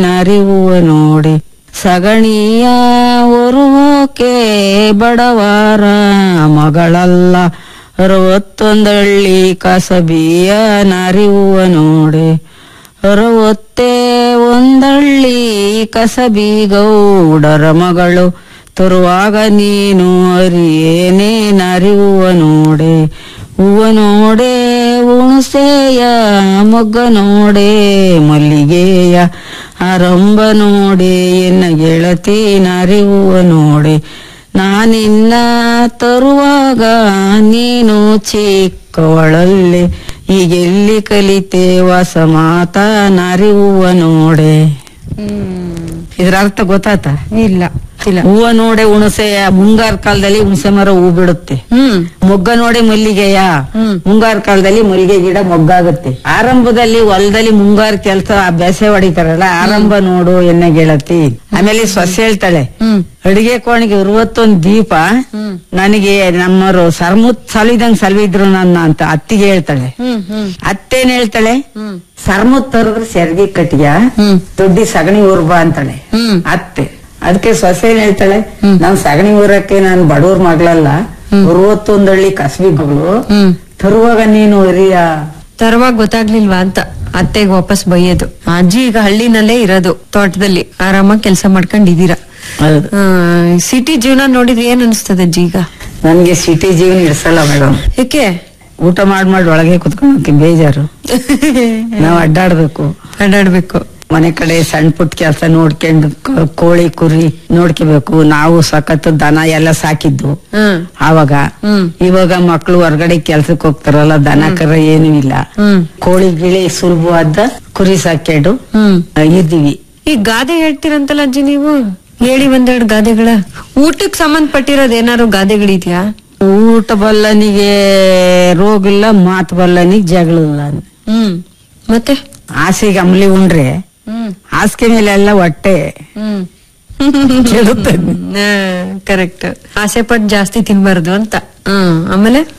ನರಿವುವ ನೋಡಿ ಸಗಣಿಯ ಒರುವೋಕೆ ಬಡವರ ಮಗಳಲ್ಲ ಅರವತ್ತೊಂದಳ್ಳಿ ಕಸಬಿಯ ನರಿವುವ ನೋಡಿ ಅರವತ್ತೇ ಒಂದಳ್ಳಿ ಕಸಬಿ ಗೌಡರ ಮಗಳು ತರುವಾಗ ನೀನು ಅರಿಯೇನೇ ನರಿವುವ ನೋಡೆ ಹೂವ ನೋಡೆ ಹುಣಸೆಯ ಮೊಗ್ಗ ನೋಡೆ ಮಲ್ಲಿಗೆಯ ಆರಂಭ ನೋಡೆ ಎನ್ನ ಗೆಳತಿ ನರಿವುವ ನೋಡೆ ನಾನಿನ್ನ ತರುವಾಗ ನೀನು ಚಿಕ್ಕವಳಲ್ಲಿ ಈಗೆಲ್ಲಿ ಕಲಿತೆ ಹೊಸ ಮಾತ ನರಿವುವ ನೋಡೆ ಇದ್ರ ಅರ್ಥ ಗೊತ್ತಾತ ಇಲ್ಲ ಇಲ್ಲ ಹೂವ ನೋಡೆ ಹುಣಸೆಯ ಮುಂಗಾರ ಕಾಲದಲ್ಲಿ ಹುಣಸೆ ಮರ ಹೂ ಬಿಡುತ್ತೆ ಹ್ಮ್ ಮೊಗ್ಗ ನೋಡೆ ಮಲ್ಲಿಗೆಯ ಹ್ಮ್. ಮುಂಗಾರ ಕಾಲದಲ್ಲಿ ಮಲ್ಲಿಗೆ ಗಿಡ ಮೊಗ್ಗಾಗುತ್ತೆ ಆರಂಭದಲ್ಲಿ ಹೊಲದಲ್ಲಿ ಮುಂಗಾರ ಕೆಲಸ ಬೆಸೆ ಹೊಡಿತಾರಲ್ಲ ಆರಂಭ ನೋಡು ಎಣ್ಣೆ ಗೆಳತಿ ಆಮೇಲೆ ಸೊಸೆ ಹೇಳ್ತಾಳೆ ಹ್ಮ್ ಅಡಿಗೆ ಕೋಣಿಗೆ ಅರವತ್ತೊಂದ್ ದೀಪ ಹ್ಮ್. ನನಗೆ ನಮ್ಮರು ಸರ್ಮುತ್ ಸಲಿದಂಗ್ ಸಲ್ವಿದ್ರು ನನ್ನ ಅಂತ ಅತ್ತಿಗೆ ಹೇಳ್ತಾಳೆ ಹ್ಮ್ ಹ್ಮ್ ಅತ್ತೇನ್ ಹೇಳ್ತಾಳೆ ಹ್ಮ್ ಸರ್ಮುತ್ ತರದ್ರೆ ಸೆರ್ಗಿ ಕಟ್ಟಿಯ ಹ್ಮ್. ದೊಡ್ಡಿ ಸಗಣಿ ಊರ್ಬಾ ಅಂತಾಳೆ ಹ್ಮ್. ಅತ್ತೆ ಅದಕ್ಕೆ ಸೊಸೆ ಏನ್ ಹೇಳ್ತಾಳೆ ನಾವ್ ಸಗಣಿ ಊರಕ್ಕೆ ನಾನು ಬಡವ್ರ ಮಗಳಲ್ಲ ಅರವತ್ತೊಂದಳ್ಳಿ ಕಸಬಿ ಮಗಳು ಹ್ಮ್ ತರುವಾಗ ನೀನು ಅರಿಯ ತರುವಾಗ ಗೊತ್ತಾಗ್ಲಿಲ್ವಾ ಅಂತ ಅತ್ತೆಗೆ ವಾಪಸ್ ಬೈಯೋದು ಅಜ್ಜಿ ಈಗ ಹಳ್ಳಿನಲ್ಲೇ ಇರೋದು ತೋಟದಲ್ಲಿ ಆರಾಮಾಗಿ ಕೆಲಸ ಮಾಡ್ಕೊಂಡಿದೀರಾ ಹೌದು ಸಿಟಿ ಜೀವನ ನೋಡಿದ್ರೆ ಏನ್ ಅನಿಸ್ತದೆ ಅಜ್ಜಿ ಈಗ ನನ್ಗೆ ಸಿಟಿ ಜೀವನ ಇಡ್ಸಲ್ಲ ಮೇಡಮ್ ಏಕೆ ಊಟ ಮಾಡ್ ಮಾಡಿ ಒಳಗೆ ಕುತ್ಕೊಳಕ್ಕೆ ಬೇಜಾರು ನಾವ್ ಅಡ್ಡಾಡ್ಬೇಕು ಅಡ್ಡಾಡ್ಬೇಕು ಮನೆ ಕಡೆ ಸಣ್ಣ ಪುಟ್ಟ ಕೆಲಸ ನೋಡ್ಕೊಂಡು ಕ- ಕೋಳಿ ಕುರಿ ನೋಡ್ಕೋಬೇಕು ನಾವು ಸಖತ್ ದನ ಎಲ್ಲ ಸಾಕಿದ್ದು ಹ್ಮ್ ಆವಾಗ ಹ್ಮ್ ಇವಾಗ ಮಕ್ಳು ಹೊರಗಡೆ ಕೆಲ್ಸಕ್ಕೆ ಹೋಗ್ತಾರಲ್ಲ ದನ ಕರ ಏನೂ ಇಲ್ಲ ಹ್ಮ್ ಕೋಳಿ ಗಿಳಿ ಸುಲಭವಾದ ಕುರಿ ಸಾಕೊಂಡು ಹ್ಮ್ ಆ, ಇದ್ದೀವಿ ಈ ಗಾದೆ ಹೇಳ್ತೀರಂತಲ್ಲ ಅಜ್ಜಿ ನೀವು ಹೇಳಿ ಒಂದೆರಡು ಗಾದೆಗಳ ಊಟಕ್ಕೆ ಸಂಬಂಧಪಟ್ಟಿರೋದ್ ಏನಾದ್ರು ಗಾದೆಗಳಿದ್ಯಾ ಊಟ ಬಲ್ಲನಿಗೆ ರೋಗ ಇಲ್ಲ ಮಾತು ಬಲ್ಲನಿಗೆ ಜಗಳ ಇಲ್ಲ ಹ್ಮ್ ಮತ್ತೆ ಆಸೆಗೆ ಅಂಬ್ಲಿ ಉಂಡ್ರೆ ಹ್ಮ್ ಹಾಸಿಗೆ ಮೇಲೆ ಎಲ್ಲ ಹೊಟ್ಟೆ ಹ್ಮ್ ಕೆಡುತ್ತೆ ಕರೆಕ್ಟ್ ಆಸೆ ಪಟ್ಟು ಜಾಸ್ತಿ ತಿನ್ಬಾರ್ದು ಅಂತ ಹ್ಮ್ ಆಮೇಲೆ